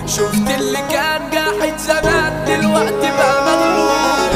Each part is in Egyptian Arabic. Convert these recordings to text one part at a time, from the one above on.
شفت اللي كان قاعد زمان دلوقتي بقى مغلوب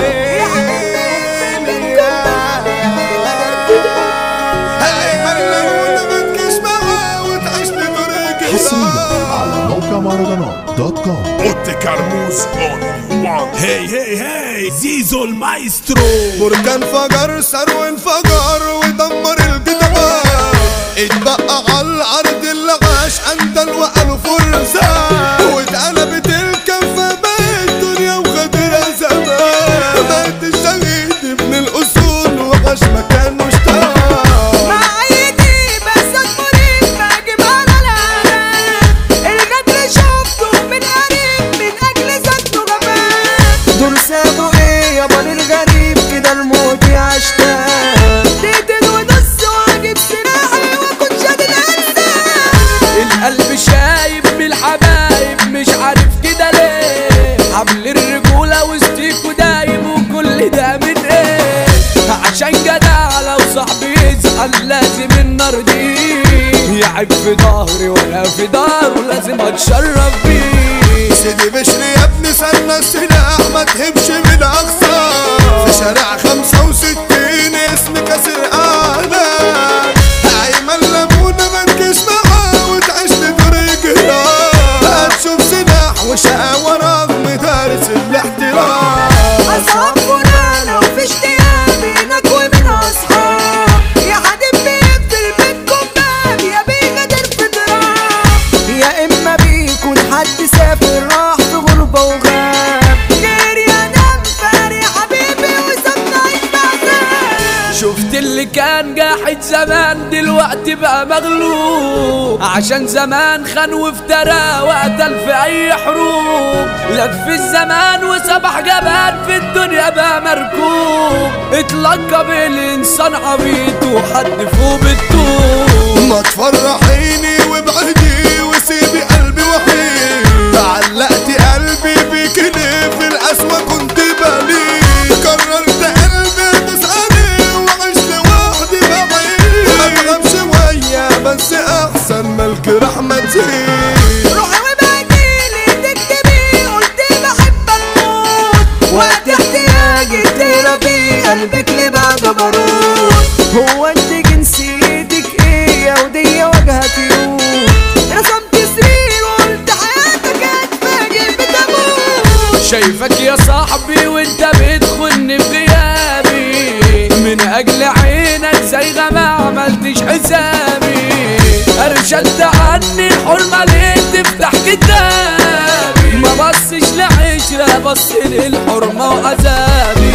حصريا على موقع مهرجانات دوت كوم اوتي كرموز اونلي وان هي هي هي زيزو المايسترو بركان فجر ثروة انفجر ودمر الجدعان اتبقى على الارض اللي عاش اندل وقالوا فرسان واتقلبت الكفة بقت دنيا وخدرها زمان بقت الشهيد ابن الاصول وعاش مكان مشتاق مع ايدي بس المريض باجي على العالم الغدر شفته من قريب من اجل ذاته جمال دول سابوا ايه يابا للغريب كده الموت يعشتاق تقتل ونص واجيب سلاحي واكون شادد انسان القلب شايب بالحبايب مش عارف كده ليه حبل الرجولة وسطيكوا دايب وكل ده من ايه عشان جدع لو صاحبي يزعل لازم النار دي يعب في ظهري وانا في داره لازم اتشرف بيه سيدي بشري يا ابني سنة السلاح ما تهبش من اقصى في شارع خمسة وستين اسم كسر اعلام ايمن لمونة ما تجيش معاه وتعيش لطريق هرام هتشوف سلاح وشقاوة رغم دارس الاحترام اصحاب فلانة وفي اشتياق بينك وبين اصحاب يا حبيب بيقفل بيتكم باب يا بيغدر في ضراب يا اما بيكون حد سافر راح في غربة وغاب غير يا نام فاري حبيبي وسابنا يتبعنا شفت اللي كان قاعد زمان دلوقتي بقى مغلوب عشان زمان خان وافترى وقتل في اي حروب لف الزمان وسبح جبان في الدنيا بقى مركوب اتلقى بالانسان عبيط وحد فوق بالطوب ما تفرحيني وابعدي وسيبي قلبي وحيد علقت قلبي بيك ليه في القسوة كنت بالي قررت قلبي تسألي وعيش لوحدي بعيد اتغاب شوية بس احسن ملك رحمة تزيد روحي وبعديلي تكتبي قلت بحب الموت وقت احتياجي تربي قلبك ليه بقى جبروت هو انت جنسيتك ايه يا ودية وجهك يوم رسمت سرير وقلت حياتك هتفاجئ بتموت شايفك يا صاحبي وانت بتخن في غيابي من اجل عينك زي ما عملتش حسابي ارشدت عني الحرمة ليه تفتح كتابي ما بصش لعشرة بص للحرمة وعذابي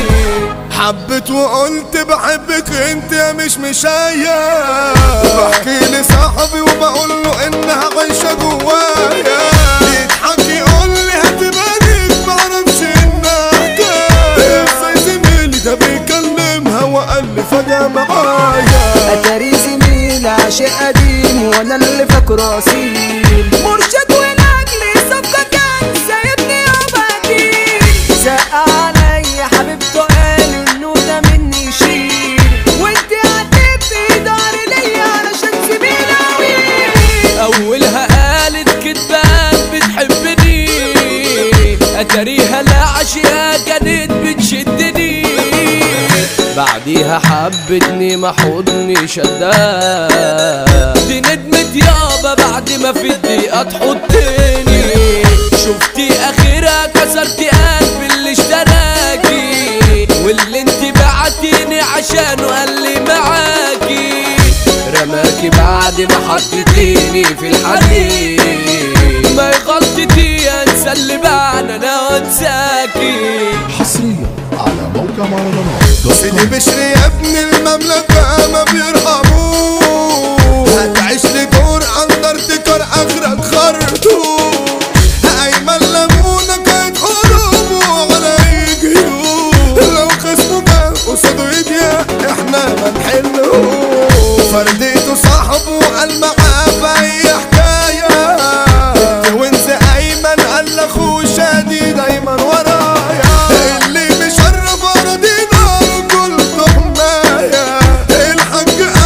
حبت وقلت بحبك انت يا مش مشايا بحكي لصاحبي وبقول له انها عايشة جوايا يضحك يقول لي هتبانيك معرفش انها حكاية ازاي زميلي ده بيكلمها وقال لي فجأة معايا اتاري زميل عاشق قديم وانا اللي فاكره اصيل مرشد ولاجلي صفقة كان سايبني وبديل زق عليا حبيبته قال انه ده مني يشيل وانت هتبقي دار ليا علشان سيبينا وين اولها قالت كدبان بتحبني اتاريها لا عشيها كانت بتشدني بعديها حبتني ما حضني شدها دي ندمت يابا بعد ما في الدقيقة تحطني شفتي اخرها كسرتي قلبي اللي اشتراكي واللي انت بعتيني عشانه قال لي معاكي رماكي بعد ما حطيتيني في الحديد ما غلطتي انسى اللي بعنا انا وانساكي حصريا على موقع مهرجانات دوت سيدي كوم بشري يا ابن المملكة ما بيرحموش هتعيش لدور اندرتكر اخرك خرطوش ايمن لمونة كانت حروب ولا يجيوش لو خصمه جه قصاده يضيق احنا ما نحلوش فرديته صاحبه قال معاه في اي حكاية التوينز ايمن قال لاخوه شادي دايما ورايا اللي مشرف اراضينا كل حماية الحاج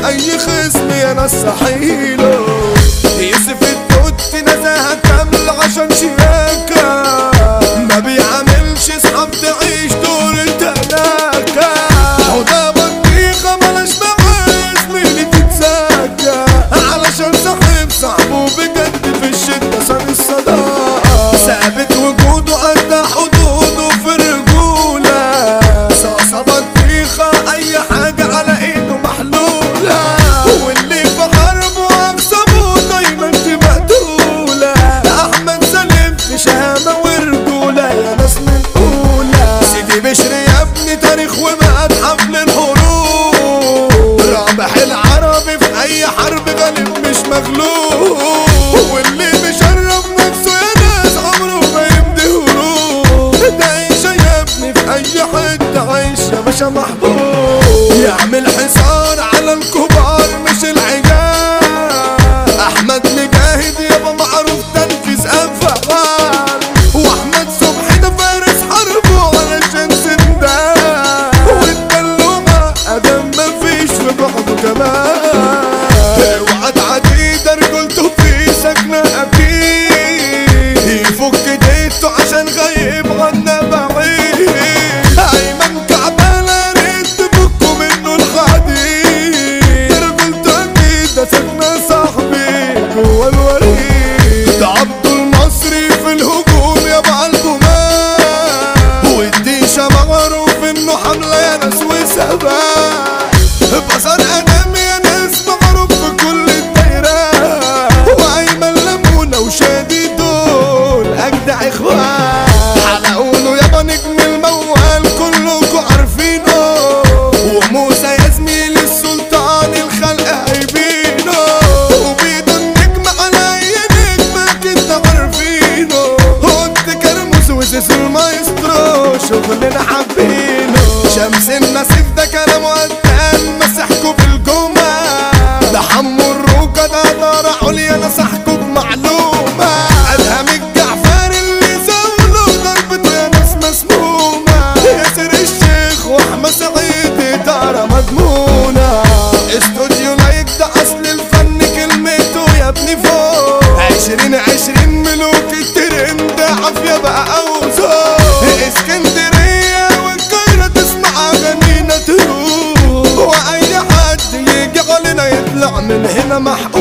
اي خصم يا ناس صحيله يوسف التوت نزاهة كامل عشان شياكة ما بيعملش صحاب تعيش دور التناكة حوضة بطيخة ملاش معاه زميلي تتزكى علشان صاحب صاحبه بجد في الشدة صار الصداقة ثابت وجوده قد حدوده في الرجولة صاصة بطيخة أي حاجة على إيده محلولة واللي في حربه أكسبه دايما تبقى دولة أحمد سالم في شهامة ورجولة يا ناس من أولى سيدي بشر يا ابني تاريخ ومتحف للحروب رابح العربي في أي حرب غالب مش مغلوب واللي بيشرف نفسه يا ناس عمره ما يمضي هروب ده عيشة يا ابني في أي حتة عيش يا باشا محبوب يعمل حصار على الكبار مش العجال أحمد مجاهد يابا معروف تنفيذ أفعال وأحمد صبحي ده فارس حربه علشان سندان والدلومة أدم مفيش في بعضه كمان اوعى تعدي ده رجولته في سكنة أكيد يفك ديته عشان غايب عنا بعيد أيمن كعبالة ريت تفكوا منه الحديد رجولته أكيد ده سكنة صاحبي جوا الوريد ده عبد المصري في الهجوم يا بعالجمال والديشة معروف انه حملة يا ناس وسباب بصر ادم يا ناس معروف في كل الدايرة وايمن لمونة وشادي دول اجدع اخوان حلقوله يابا نجم الموال كلكوا عارفينه وموسى يا زميلي السلطان الخلق عيبينه وبيده النجم على اي نجم اكيد عارفينه هوت كرموس وزيز المايسترو شغلنا حابينه شمس النسيف ده كلامه قدام مسحكوا بالجمة ده حمو الروكة ده دار عليا نصحكوا بمعلومة ادهم الجعفر اللي زاوله ضربته يا ناس مسمومة ياسر الشيخ واحمد سعيد ادارة مضمونة استوديو لايك ده اصل الفن كلمته يا ابني فوق عشرين عشرين ملوك الترند عافية بقى اوزار اسكندرية والقاهرة تسمع اغانينا تروح واي حد يجي علينا يطلع من هنا محقوق